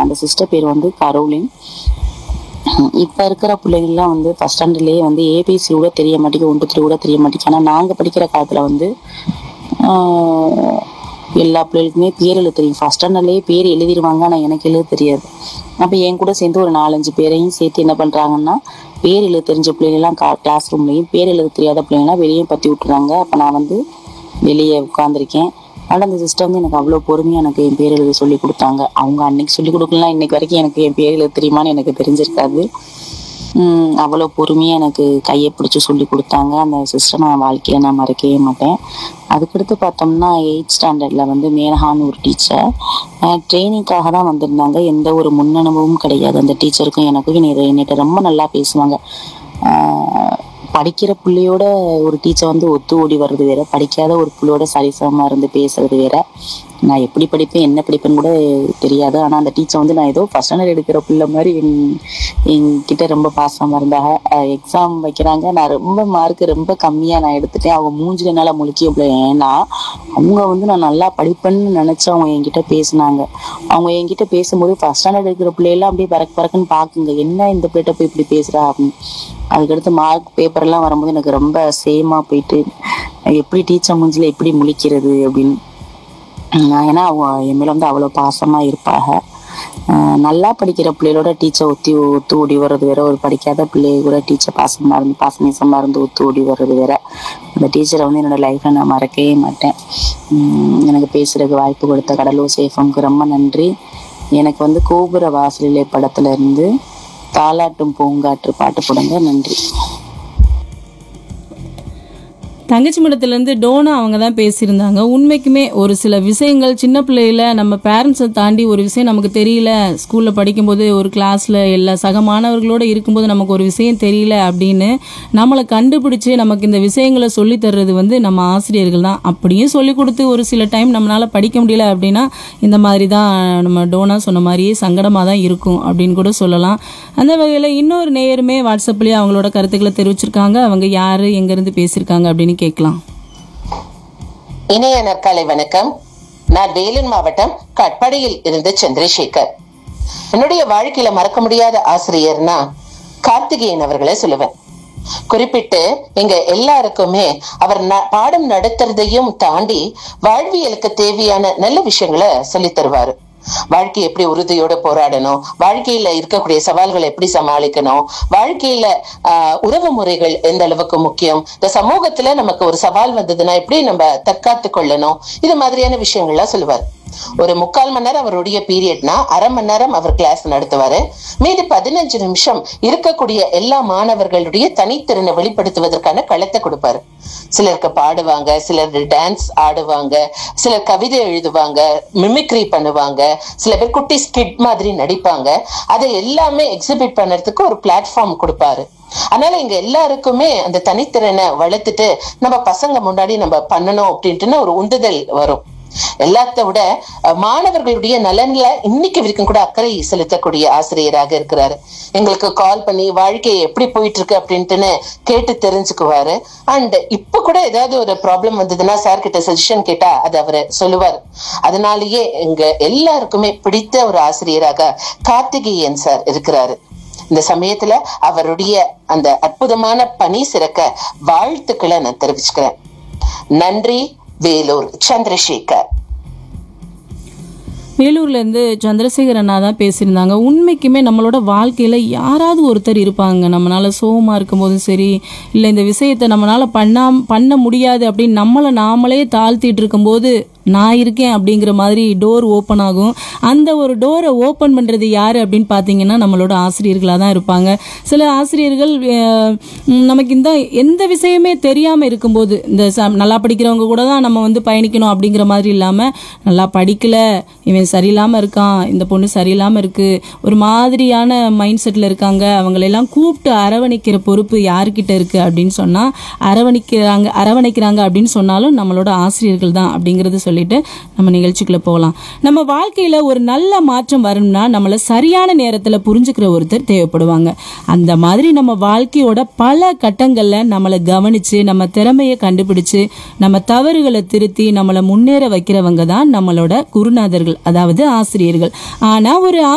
அந்த சிஸ்டர் பேர் வந்து கரோலின் இப்போ இருக்கிற பிள்ளைங்கள்லாம் வந்து ஃபஸ்ட் ஸ்டாண்டர்ட்லேயே வந்து ஏபிசி கூட தெரிய மாட்டேங்குது ஒன்று த்ரீ கூட தெரிய மாட்டேங்குது ஆனால் நாங்கள் படிக்கிற காலத்தில் வந்து ஆஹ், எல்லா பிள்ளைகளுக்குமே பேர் எழுத தெரியும் ஃபஸ்ட் ஸ்டாண்டர்ட்லேயே பேர் எழுதிடுவாங்க ஆனால் எனக்கு எழுத தெரியாது அப்போ என் கூட சேர்ந்து ஒரு நாலஞ்சு பேரையும் சேர்த்து என்ன பண்ணுறாங்கன்னா பேர் எழுத தெரிஞ்ச பிள்ளைங்கலாம் கா கிளாஸ் ரூம்லேயும் பேர் எழுத தெரியாத பிள்ளைங்களாம் வெளியே பற்றி விட்டுறாங்க அப்போ நான் வந்து வெளியே உட்காந்துருக்கேன் ஆனால் அந்த சிஸ்டம் வந்து எனக்கு அவ்வளோ பொறுமையாக எனக்கு என் பேர் எழுத சொல்லி கொடுத்தாங்க அவங்க அன்னைக்கு சொல்லி கொடுக்கலாம் இன்னைக்கு வரைக்கும் எனக்கு என் பேர் எழுத தெரியுமான்னு எனக்கு தெரிஞ்சிருக்காது உம் அவ்வளோ பொறுமையாக எனக்கு கையை பிடிச்சி சொல்லி கொடுத்தாங்க அந்த சிஸ்டம் நான் வாழ்க்கையில் நான் மறக்கவே மாட்டேன் அதுக்கடுத்து பார்த்தோம்னா எயிட் ஸ்டாண்டர்டில் வந்து மேனகான்னு ஒரு டீச்சர் ட்ரைனிங்காக தான் வந்திருந்தாங்க எந்த ஒரு முன் அனுபவமும் கிடையாது அந்த டீச்சருக்கும் எனக்கும் என்னை என்னிட்ட ரொம்ப நல்லா பேசுவாங்க ஆஹ் படிக்கிற பிள்ளையோட ஒரு டீச்சர் வந்து ஒத்து ஓடி வர்றது வேற படிக்காத ஒரு பிள்ளையோட சரிசமமாக இருந்து பேசுறது வேற நான் எப்படி படிப்பேன் என்ன படிப்பேன்னு கூட தெரியாது ஆனால் அந்த டீச்சர் வந்து நான் ஏதோ ஃபர்ஸ்ட் ஸ்டாண்டர்ட் எடுக்கிற பிள்ளை மாதிரி என் என்கிட்ட ரொம்ப பாசமாக இருந்தாங்க எக்ஸாம் வைக்கிறாங்க நான் ரொம்ப மார்க் ரொம்ப கம்மியாக நான் எடுத்துட்டேன் அவங்க மூஞ்சில என்னால் முழிக்க முடியல ஏன்னா அவங்க வந்து நான் நல்லா படிப்பேன்னு நினச்சி அவங்க என்கிட்ட பேசினாங்க அவங்க என்கிட்ட பேசும்போது ஃபர்ஸ்ட் ஸ்டாண்டர்ட் இருக்கிற பிள்ளையெல்லாம் அப்படியே பறக்கு பறக்குன்னு பார்க்குங்க என்ன இந்த பிள்ளைகிட்ட போய் இப்படி பேசுகிறா அப்படின்னு அதுக்கடுத்து மார்க் பேப்பர்லாம் வரும்போது எனக்கு ரொம்ப சேமாக போயிட்டு எப்படி டீச்சர் மூஞ்சில எப்படி முழிக்கிறது அப்படின்னு நான் ஏன்னா அவங்க என் மேலே வந்து அவ்வளோ பாசமாக இருப்பாங்க அஹ் நல்லா படிக்கிற பிள்ளைகளோட டீச்சர் ஒத்தி ஒத்து ஓடி வர்றது வேற ஒரு படிக்காத பிள்ளைய கூட டீச்சர் பாசமாக இருந்து பாசநேசமாக இருந்து ஒத்து ஓடி வர்றது வேற அந்த டீச்சரை வந்து என்னோட லைஃப்பில் நான் மறக்கவே மாட்டேன் உம் எனக்கு பேசுறதுக்கு வாய்ப்பு கொடுத்த கடலூர் சேஃபம்க்கு ரொம்ப நன்றி எனக்கு வந்து கோபுர வாசலிலே படத்துல இருந்து தாலாட்டும் பூங்காற்று பாட்டு போடுங்க நன்றி தங்கச்சி மடத்துலேருந்து டோனா அவங்க தான் பேசியிருந்தாங்க உண்மைக்குமே ஒரு சில விஷயங்கள் சின்ன பிள்ளையில நம்ம பேரண்ட்ஸை தாண்டி ஒரு விஷயம் நமக்கு தெரியல ஸ்கூலில் படிக்கும்போது ஒரு கிளாஸில் எல்லா சக மாணவர்களோடு இருக்கும்போது நமக்கு ஒரு விஷயம் தெரியல அப்படின்னு நம்மளை கண்டுபிடிச்சு நமக்கு இந்த விஷயங்களை சொல்லி தர்றது வந்து நம்ம ஆசிரியர்கள் தான் அப்படியும் சொல்லி கொடுத்து ஒரு சில டைம் நம்மளால் படிக்க முடியல அப்படின்னா இந்த மாதிரி தான் நம்ம டோனா சொன்ன மாதிரியே சங்கடமாக தான் இருக்கும் அப்படின்னு கூட சொல்லலாம் அந்த வகையில் இன்னொரு நேயருமே வாட்ஸ்அப்லேயே அவங்களோட கருத்துக்களை தெரிவிச்சிருக்காங்க அவங்க யார் எங்கேருந்து பேசியிருக்காங்க அப்படின்னு கேட்கலாம் இணைய நற்காலை வணக்கம் நான் வேலூர் மாவட்டம் கட்பாடியில் இருந்து சந்திரசேகர் என்னுடைய வாழ்க்கையில மறக்க முடியாத ஆசிரியர்னா கார்த்திகேயன் அவர்களை சொல்லுவேன் குறிப்பிட்டு எங்க எல்லாருக்குமே அவர் ந- பாடம் நடத்துறதையும் தாண்டி வாழ்வியலுக்கு தேவையான நல்ல விஷயங்களை சொல்லித் தருவாரு வாழ்க்கை எப்படி உறுதியோட போராடணும் வாழ்க்கையில இருக்கக்கூடிய சவால்களை எப்படி சமாளிக்கணும் வாழ்க்கையில ஆஹ், உறவு முறைகள் எந்த அளவுக்கு முக்கியம் இந்த சமூகத்துல நமக்கு ஒரு சவால் வந்ததுன்னா எப்படி நம்ம தற்காத்து கொள்ளணும் இது மாதிரியான விஷயங்கள்லாம் சொல்லுவார் ஒரு முக்கால் மணி நேரம் அவருடைய பீரியட்னா அரை மணி நேரம் அவர் கிளாஸ் நடத்துவாரு மீதி பதினஞ்சு நிமிஷம் இருக்கக்கூடிய எல்லா மாணவர்களுடைய தனித்திறனை வெளிப்படுத்துவதற்கான களத்தை கொடுப்பாரு சிலருக்கு பாடுவாங்க சிலர் டான்ஸ் ஆடுவாங்க சிலர் கவிதை எழுதுவாங்க மிமிக்ரி பண்ணுவாங்க சில பேர் குட்டி ஸ்கிட் மாதிரி நடிப்பாங்க அதை எல்லாமே எக்ஸிபிட் பண்ணறதுக்கு ஒரு பிளாட்ஃபார்ம் கொடுப்பாரு அதனால இங்க எல்லாருக்குமே அந்த தனித்திறனை வளர்த்துட்டு நம்ம பசங்க முன்னாடி நம்ம பண்ணணும் அப்படின்ட்டுன்னு ஒரு உந்துதல் வரும் எல்லாத்த விட அஹ், மாணவர்களுடைய நலன்ல இன்னைக்கு வரைக்கும் கூட அக்கறை செலுத்தக்கூடிய ஆசிரியராக இருக்கிறாரு எங்களுக்கு கால் பண்ணி வாழ்க்கை எப்படி போயிட்டு இருக்கு அப்படின்ட்டுன்னு கேட்டு தெரிஞ்சுக்குவாரு அண்ட் இப்ப கூட ஏதாவது ஒரு ப்ராப்ளம் வந்ததுன்னா சார் கிட்ட சஜஷன் கேட்டா அது அவரு சொல்லுவார் அதனாலேயே எங்க எல்லாருக்குமே பிடித்த ஒரு ஆசிரியராக கார்த்திகேயன் சார் இருக்கிறாரு இந்த சமயத்துல அவருடைய அந்த அற்புதமான பணி சிறக்க வாழ்த்துக்களை நான் தெரிவிச்சுக்கிறேன் நன்றி வேலூர் சந்திரசேகர் வேலூர்ல இருந்து சந்திரசேகர் அண்ணா தான் பேசியிருந்தாங்க உண்மைக்குமே நம்மளோட வாழ்க்கையில யாராவது ஒருத்தர் இருப்பாங்க நம்மளால சோகமா இருக்கும்போதும் சரி இல்லை இந்த விஷயத்தை நம்மளால பண்ணாம பண்ண முடியாது அப்படின்னு நம்மளை நாமளே தாழ்த்திட்டு இருக்கும்போது நான் இருக்கேன் அப்படிங்கிற மாதிரி டோர் ஓப்பன் ஆகும் அந்த ஒரு டோரை ஓப்பன் பண்ணுறது யார் அப்படின்னு பார்த்தீங்கன்னா நம்மளோட ஆசிரியர்களாக தான் இருப்பாங்க சில ஆசிரியர்கள் அஹ், ம், நமக்கு இந்த எந்த விஷயமே தெரியாமல் இருக்கும்போது இந்த ச நல்லா படிக்கிறவங்க கூட தான் நம்ம வந்து பயணிக்கணும் அப்படிங்கிற மாதிரி இல்லாமல் நல்லா படிக்கல இவன் சரியில்லாமல் இருக்கான் இந்த பொண்ணு சரியில்லாமல் இருக்குது ஒரு மாதிரியான மைண்ட் செட்டில் இருக்காங்க அவங்களெல்லாம் கூப்பிட்டு அரவணைக்கிற பொறுப்பு யார்கிட்ட இருக்குது அப்படின்னு சொன்னால் அரவணைக்கிறாங்க அரவணைக்கிறாங்க அப்படின்னு சொன்னாலும் நம்மளோட ஆசிரியர்கள் தான் அப்படிங்கிறத சொல்லிட்டு நம்ம நிகழ்ச்சிக்குள்ளே போகலாம் நம்ம வாழ்க்கையில் ஒரு நல்ல மாற்றம் வரணும்னா நம்மளை சரியான நேரத்தில் புரிஞ்சுக்கிற ஒருத்தர் தேவைப்படுவாங்க அந்த மாதிரி நம்ம வாழ்க்கையோட பல கட்டங்களில் நம்மளை கவனித்து நம்ம திறமையை கண்டுபிடிச்சு நம்ம தவறுகளை திருத்தி நம்மளை முன்னேற வைக்கிறவங்க தான் நம்மளோட குருநாதர்கள் அதாவது ஆசிரியர்கள் ஆனால் ஒரு